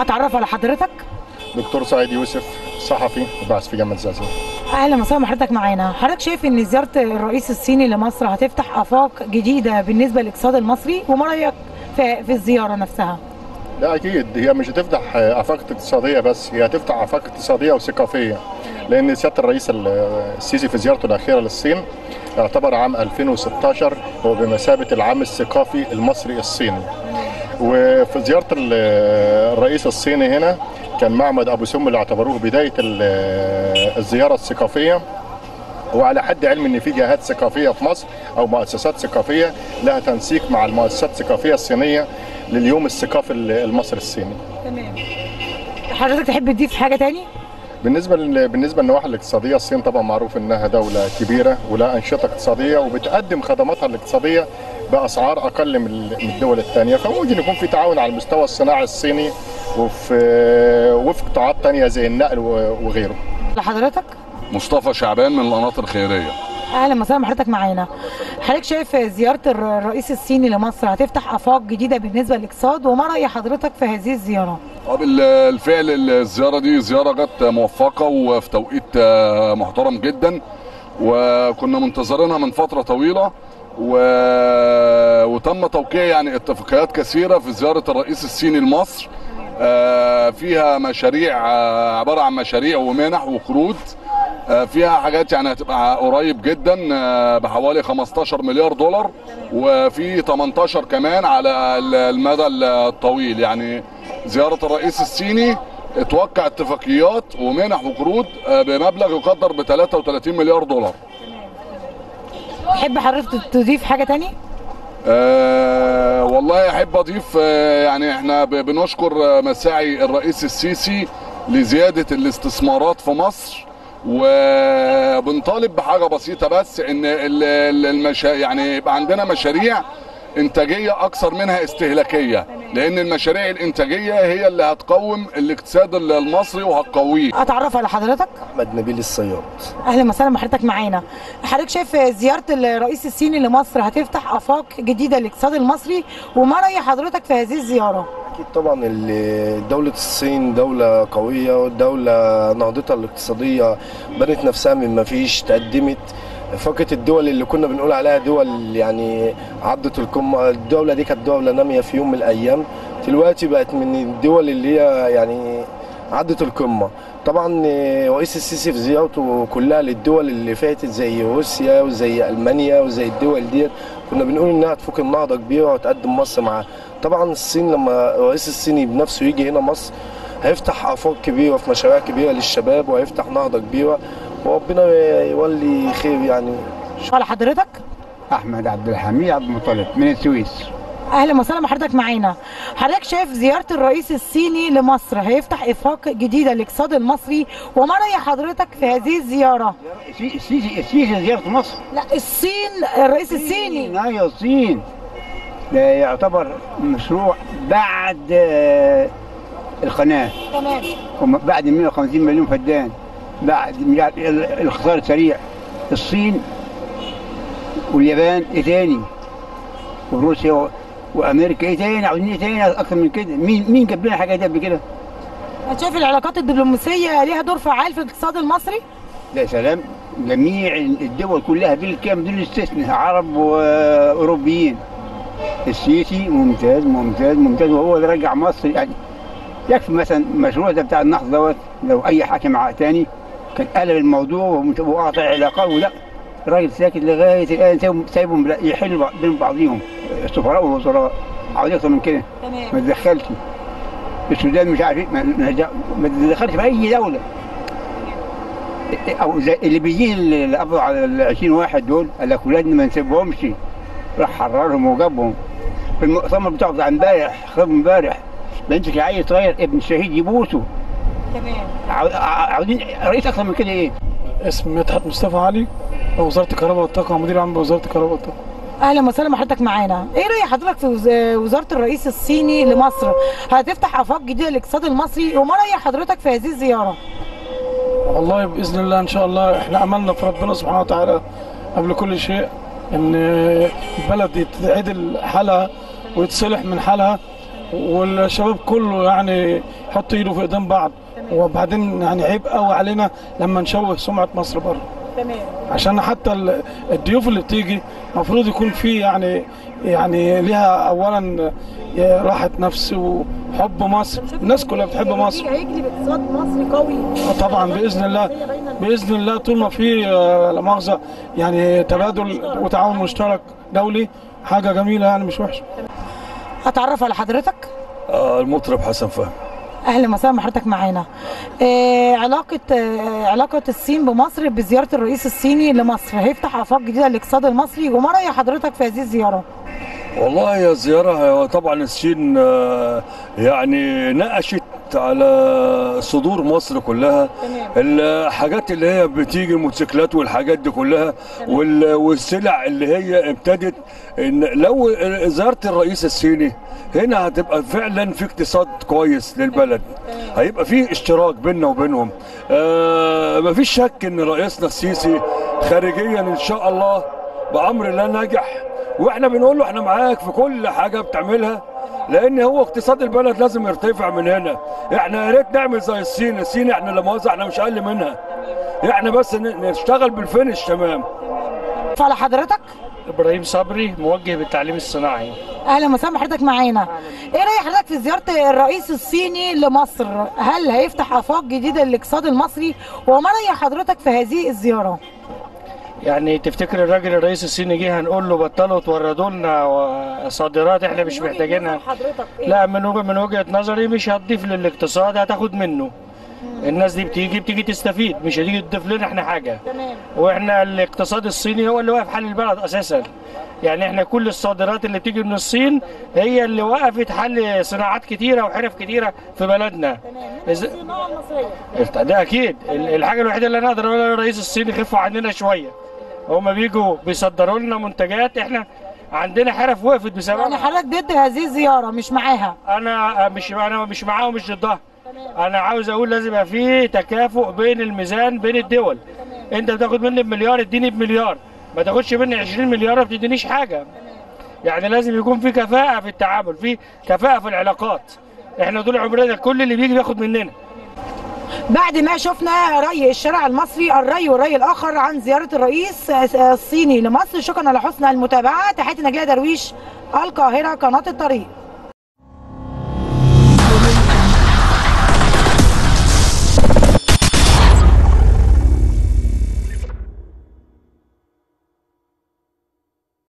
اتعرف على حضرتك دكتور سعيد يوسف صحفي وباحث في جامعه الزقازيق اهلا وسهلا بحضرتك معانا حضرتك شايف ان زياره الرئيس الصيني لمصر هتفتح افاق جديده بالنسبه للاقتصاد المصري وما رايك في, في الزياره نفسها لا اكيد هي مش هتفتح افاق اقتصاديه بس هي هتفتح افاق اقتصاديه وثقافيه لان سياده الرئيس السيسي في زيارته الاخيره للصين يعتبر عام 2016 هو بمثابه العام الثقافي المصري الصيني وفي زياره الرئيس الصيني هنا كان معبد ابو سم اللي اعتبروه بدايه الزياره الثقافيه وعلى حد علم ان في جهات ثقافيه في مصر او مؤسسات ثقافيه لها تنسيق مع المؤسسات الثقافيه الصينيه لليوم الثقافي المصري الصيني. تمام. حضرتك تحب تضيف حاجه تاني؟ بالنسبه بالنسبه للنواحي الاقتصاديه الصين طبعا معروف انها دوله كبيره ولها انشطه اقتصاديه وبتقدم خدماتها الاقتصاديه باسعار اقل من الدول الثانيه فممكن يكون في تعاون على المستوى الصناعي الصيني وفي وفي قطاعات ثانيه زي النقل وغيره. لحضرتك؟ مصطفى شعبان من القناطر الخيريه. اهلا وسهلا بحضرتك معانا. حضرتك شايف زياره الرئيس الصيني لمصر هتفتح افاق جديده بالنسبه للاقتصاد وما راي حضرتك في هذه الزياره؟ بالفعل الزياره دي زياره جت موفقه وفي توقيت محترم جدا وكنا منتظرينها من فتره طويله و... وتم توقيع يعني اتفاقيات كثيره في زياره الرئيس الصيني لمصر فيها مشاريع عباره عن مشاريع ومنح وقروض فيها حاجات يعني هتبقى قريب جدا بحوالي 15 مليار دولار وفي 18 كمان على المدى الطويل يعني زياره الرئيس الصيني اتوقع اتفاقيات ومنح وقروض بمبلغ يقدر ب 33 مليار دولار تحب حضرتك تضيف حاجه تاني؟ أه والله احب اضيف أه يعني احنا بنشكر مساعي الرئيس السيسي لزياده الاستثمارات في مصر وبنطالب بحاجه بسيطه بس ان المشا يعني يبقى عندنا مشاريع انتاجيه اكثر منها استهلاكيه لان المشاريع الانتاجيه هي اللي هتقوم الاقتصاد المصري وهتقويه اتعرف على حضرتك احمد نبيل الصياد اهلا وسهلا بحضرتك معانا حضرتك شايف زياره الرئيس الصيني لمصر هتفتح افاق جديده للاقتصاد المصري وما راي حضرتك في هذه الزياره اكيد طبعا دوله الصين دوله قويه ودوله نهضتها الاقتصاديه بنت نفسها من ما فيش تقدمت فقط الدول اللي كنا بنقول عليها دول يعني عضت القمه الدوله دي كانت دوله ناميه في يوم من الايام دلوقتي بقت من الدول اللي هي يعني عدت القمه طبعا رئيس السيسي في زيارته كلها للدول اللي فاتت زي روسيا وزي المانيا وزي الدول ديت كنا بنقول انها تفوق النهضه كبيره وتقدم مصر معاها طبعا الصين لما الرئيس الصيني بنفسه يجي هنا مصر هيفتح افاق كبيره في مشاريع كبيره للشباب وهيفتح نهضه كبيره وربنا يولي خير يعني على حضرتك احمد عبد الحميد عبد المطلب من السويس اهلا وسهلا بحضرتك معانا حضرتك شايف زياره الرئيس الصيني لمصر هيفتح افاق جديده للاقتصاد المصري وما راي حضرتك في هذه الزياره السيسي السيسي زياره مصر لا الصين الرئيس الصيني ايوه الصين ده يعتبر مشروع بعد القناه تمام بعد 150 مليون فدان بعد الخسار سريع الصين واليابان ايه تاني وروسيا وامريكا ايه تاني عاوزين ايه تاني اكتر من كده مين مين جاب لنا حاجه دي قبل كده؟ شايف العلاقات الدبلوماسيه ليها دور فعال في الاقتصاد المصري؟ لا سلام جميع الدول كلها بالكامل دون استثناء عرب واوروبيين السيسي ممتاز ممتاز ممتاز وهو اللي رجع مصر يعني يكفي مثلا المشروع ده بتاع النهضه دوت لو اي حاكم تاني كان قلب الموضوع وقاطع علاقات ولا الراجل ساكت لغايه الان سايبهم يحلوا بين بعضيهم السفراء والوزراء عاوز اكتر من كده تمام ما تدخلش السودان مش عارف ما, ما تدخلش في اي دوله او زي اللي بيجي اللي قبضوا على ال 20 واحد دول قال لك ولادنا ما نسيبهمش راح حررهم وجابهم في المؤتمر بتاعه بتاع امبارح خرب امبارح بنتك عيل صغير ابن الشهيد يبوسه تمام عاوزين رئيس اكثر من كده ايه؟ اسمي مدحت مصطفى علي وزاره الكهرباء والطاقه مدير عام بوزاره الكهرباء والطاقه اهلا وسهلا بحضرتك معانا ايه راي حضرتك في وزاره الرئيس الصيني لمصر هتفتح افاق جديده للاقتصاد المصري وما راي حضرتك في هذه الزياره والله باذن الله ان شاء الله احنا املنا في ربنا سبحانه وتعالى قبل كل شيء ان البلد يتعدل حالها ويتصلح من حالها والشباب كله يعني يحط ايده في ايدين بعض وبعدين يعني عيب قوي علينا لما نشوه سمعه مصر بره تمام عشان حتى ال- الضيوف اللي بتيجي المفروض يكون في يعني يعني ليها اولا راحه نفس وحب مصر الناس كلها بتحب مصر هيجلب اقتصاد مصري قوي آه طبعا باذن الله باذن الله طول ما في آه، لا مؤاخذه يعني تبادل وتعاون مشترك دولي حاجه جميله يعني مش وحشه اتعرف على حضرتك آه، المطرب حسن فهمي اهلا وسهلا بحضرتك معانا آه علاقه آه علاقه الصين بمصر بزياره الرئيس الصيني لمصر هيفتح افاق جديده للاقتصاد المصري وما راي حضرتك في هذه الزياره والله يا زيارة هو طبعا الصين آه، يعني نقشت على صدور مصر كلها الحاجات اللي هي بتيجي الموتوسيكلات والحاجات دي كلها وال- والسلع اللي هي ابتدت إن لو زيارة الرئيس الصيني هنا هتبقى فعلا في اقتصاد كويس للبلد هيبقى في اشتراك بيننا وبينهم آه مفيش شك ان رئيسنا السيسي خارجيا ان شاء الله بامر الله ناجح واحنا بنقول له احنا معاك في كل حاجه بتعملها لان هو اقتصاد البلد لازم يرتفع من هنا احنا يا ريت نعمل زي الصين الصين احنا لا مؤاخذه احنا مش اقل منها احنا بس ن- نشتغل بالفينش تمام فعلى حضرتك ابراهيم صبري موجه بالتعليم الصناعي اهلا وسهلا بحضرتك معانا ايه راي حضرتك في زياره الرئيس الصيني لمصر هل هيفتح افاق جديده للاقتصاد المصري وما راي حضرتك في هذه الزياره يعني تفتكر الراجل الرئيس الصيني جه هنقول له بطلوا توردوا لنا صادرات احنا مش محتاجينها حضرتك لا من وجهه من وجهه نظري مش هتضيف للاقتصاد هتاخد منه الناس دي بتيجي بتيجي تستفيد مش هتيجي تضيف لنا احنا حاجه تمام واحنا الاقتصاد الصيني هو اللي واقف حل البلد اساسا يعني احنا كل الصادرات اللي بتيجي من الصين هي اللي وقفت حل صناعات كتيره وحرف كتيره في بلدنا إذا- الصناعه المصريه ده اكيد ال- الحاجه الوحيده اللي انا اقدر اقولها للرئيس الصيني خفوا عننا شويه هما بيجوا بيصدروا لنا منتجات احنا عندنا حرف وقفت يعني بسبب حضرتك ضد هذه الزياره مش معاها انا مش انا مش معاه ومش ضدها انا عاوز اقول لازم يبقى في تكافؤ بين الميزان بين الدول انت بتاخد مني بمليار اديني بمليار ما تاخدش مني 20 مليار ما بتدينيش حاجه يعني لازم يكون في كفاءه في التعامل في كفاءه في العلاقات احنا طول عمرنا كل اللي بيجي بياخد مننا بعد ما شفنا رأي الشارع المصري الرأي والرأي الآخر عن زيارة الرئيس الصيني لمصر شكرا على حسن المتابعة تحياتي نجلاء درويش القاهرة قناة الطريق